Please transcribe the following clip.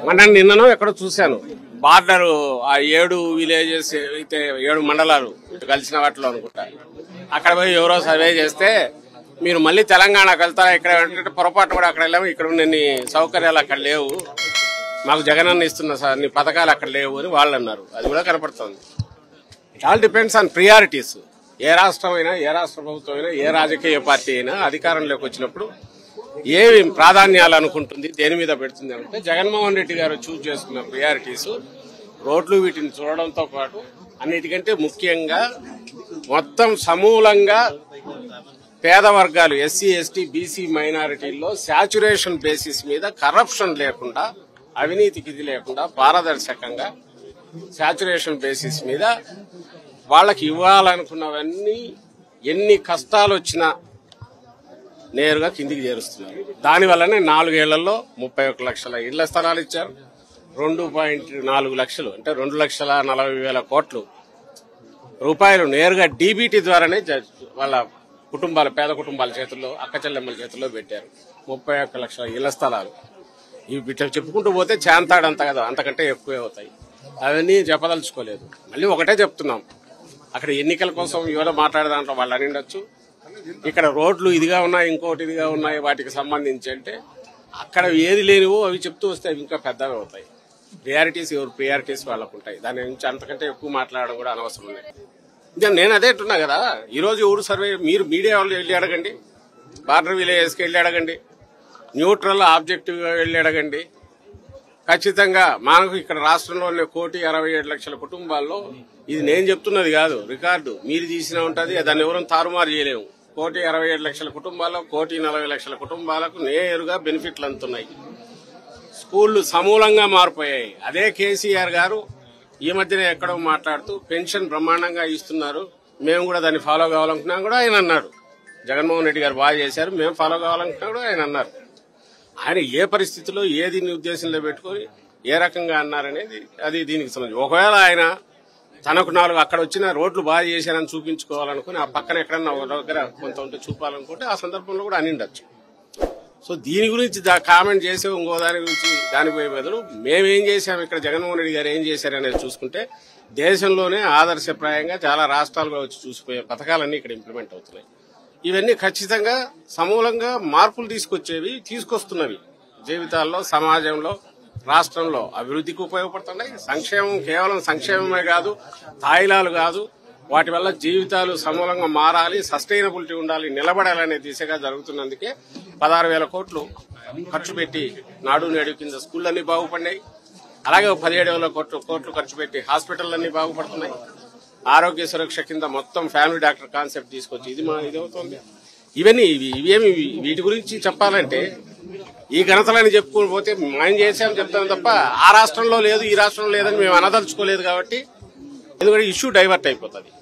మన నిన్ననో ఎక్కడో చూశాను బార్డర్ ఆ ఏడు విలేజెస్ అయితే ఏడు మండలాలు కలిసిన వాటిలో అనుకుంటా అక్కడ పోయి ఎవరో సర్వే చేస్తే మీరు మళ్ళీ తెలంగాణకు వెళ్తారా ఇక్కడ అంటే పొరపాటు కూడా అక్కడ వెళ్ళాము ఇక్కడ ఉన్న సౌకర్యాలు అక్కడ లేవు మాకు జగనన్న ఇస్తున్న సార్ నీ పథకాలు అక్కడ లేవు అని వాళ్ళు అన్నారు అది కూడా కనపడుతుంది it all depends on priorities ఏ రాష్ట్రం అయినా ఏ రాష్ట్ర ప్రభుత్వం అయినా ఏ రాజకీయ పార్టీ అయినా అధికారంలోకి వచ్చినప్పుడు ఏవి ప్రాధాన్యాలు అనుకుంటుంది దేని మీద పెడుతుంది అంటే జగన్మోహన్ రెడ్డి గారు చూస్ చేసుకున్న ప్రియారిటీస్ రోడ్లు వీటిని చూడడంతో పాటు అన్నిటికంటే ముఖ్యంగా మొత్తం సమూలంగా పేద వర్గాలు ఎస్సీ ఎస్టీ బీసీ మైనారిటీల్లో శాచురేషన్ బేసిస్ మీద కరప్షన్ లేకుండా అవినీతికి ఇది లేకుండా పారదర్శకంగా శాచురేషన్ బేసిస్ మీద వాళ్ళకి ఇవ్వాలనుకున్నవన్నీ ఎన్ని కష్టాలు వచ్చినా నేరుగా కిందికి చేరుస్తున్నారు దానివల్లనే నాలుగేళ్లలో ముప్పై ఒక్క లక్షల ఇళ్ల స్థలాలు ఇచ్చారు రెండు పాయింట్ నాలుగు లక్షలు అంటే రెండు లక్షల నలభై వేల కోట్లు రూపాయలు నేరుగా డీబీటీ ద్వారానే జ- వాళ్ళ కుటుంబాల పేద కుటుంబాల చేతుల్లో అక్క చెల్లెమ్మల చేతుల్లో పెట్టారు ముప్పై ఒక్క లక్షల ఇళ్ల స్థలాలు ఇవి బిట్ట చెప్పుకుంటూ పోతే చాంతాడంత కదా అంతకంటే ఎక్కువే అవుతాయి అవన్నీ చెప్పదలుచుకోలేదు మళ్ళీ ఒకటే చెప్తున్నాం అక్కడ ఎన్నికల కోసం ఎవరో మాట్లాడదాంట్లో వాళ్ళు అని ఉండొచ్చు ఇక్కడ రోడ్లు ఇదిగా ఉన్నాయి ఇంకోటి ఇదిగా ఉన్నాయి వాటికి సంబంధించి అంటే అక్కడ ఏది లేనివో అవి చెప్తూ వస్తే అవి ఇంకా పెద్దవి అవుతాయి ప్రియారిటీస్ ఎవరు ప్రియారిటీస్ వాళ్ళకు ఉంటాయి దాని నుంచి అంతకంటే ఎక్కువ మాట్లాడడం కూడా అనవసరం లేదు ఇంకా నేను అదే అంటున్నా కదా ఈ రోజు ఊరు సర్వే మీరు మీడియా వాళ్ళు వెళ్ళి అడగండి బార్డర్ విలేజెస్కి వెళ్ళి అడగండి న్యూట్రల్ ఆబ్జెక్టివ్ గా వెళ్ళి అడగండి ఖచ్చితంగా మనకు ఇక్కడ రాష్ట్రంలోనే కోటి అరవై ఏడు లక్షల కుటుంబాల్లో ఇది నేను చెప్తున్నది కాదు రికార్డు మీరు తీసిన ఉంటది దాన్ని ఎవరూ తారుమారు చేయలేము కోటి అరవై ఏడు లక్షల కుటుంబాల్లో కోటి నలభై లక్షల కుటుంబాలకు నేరుగా బెనిఫిట్లు అందుతున్నాయి స్కూళ్లు సమూలంగా మారిపోయాయి అదే కేసీఆర్ గారు ఈ మధ్యన ఎక్కడో మాట్లాడుతూ పెన్షన్ బ్రహ్మాండంగా ఇస్తున్నారు మేము కూడా దాన్ని ఫాలో కావాలనుకున్నా కూడా ఆయన అన్నాడు జగన్మోహన్ రెడ్డి గారు బాగా చేశారు మేము ఫాలో కావాలనుకున్నా కూడా ఆయన అన్నారు ఆయన ఏ పరిస్థితిలో ఏ దీన్ని ఉద్దేశంలో పెట్టుకొని ఏ రకంగా అన్నారనేది అది దీనికి సంబంధించి ఒకవేళ ఆయన తనకు నాలుగు అక్కడ వచ్చిన రోడ్లు బాగా చేశారని చూపించుకోవాలనుకుని ఆ పక్కన ఎక్కడన్నా ఒక దగ్గర కొంత ఉంటే చూపాలనుకుంటే ఆ సందర్భంలో కూడా అని ఉండొచ్చు సో దీని గురించి దా- కామెంట్ చేసే ఇంకో దాని గురించి దానిపోయే బదులు మేమేం చేశాం ఇక్కడ జగన్మోహన్ రెడ్డి గారు ఏం చేశారనేది చూసుకుంటే దేశంలోనే ఆదర్శప్రాయంగా చాలా రాష్ట్రాలుగా వచ్చి చూసిపోయే పథకాలన్నీ ఇక్కడ ఇంప్లిమెంట్ అవుతున్నాయి ఇవన్నీ ఖచ్చితంగా సమూలంగా మార్పులు తీసుకొచ్చేవి తీసుకొస్తున్నవి జీవితాల్లో సమాజంలో రాష్ట్రంలో అభివృద్ధికి ఉపయోగపడుతున్నాయి సంక్షేమం కేవలం సంక్షేమమే కాదు తాయిలాలు కాదు వాటి వల్ల జీవితాలు సమూలంగా మారాలి సస్టైనబిలిటీ ఉండాలి నిలబడాలనే దిశగా జరుగుతున్నందుకే పదహారు వేల కోట్లు ఖర్చు పెట్టి నాడు నేడు కింద స్కూళ్ళన్నీ బాగుపడినాయి అలాగే ఒక పదిహేడు వేల కోట్లు కోట్లు ఖర్చు పెట్టి హాస్పిటల్లన్నీ బాగుపడుతున్నాయి ఆరోగ్య సురక్ష కింద మొత్తం ఫ్యామిలీ డాక్టర్ కాన్సెప్ట్ తీసుకొచ్చి ఇది మా ఇది అవుతుంది ఇవన్నీ ఇవి ఇవేమి వీటి గురించి చెప్పాలంటే ఈ ఘనతలని చెప్పుకొని పోతే మేము చేసాం చెప్తాం తప్ప ఆ రాష్ట్రంలో లేదు ఈ రాష్ట్రంలో లేదని మేము అనదలుచుకోలేదు కాబట్టి ఎందుకంటే ఇష్యూ డైవర్ట్ అయిపోతుంది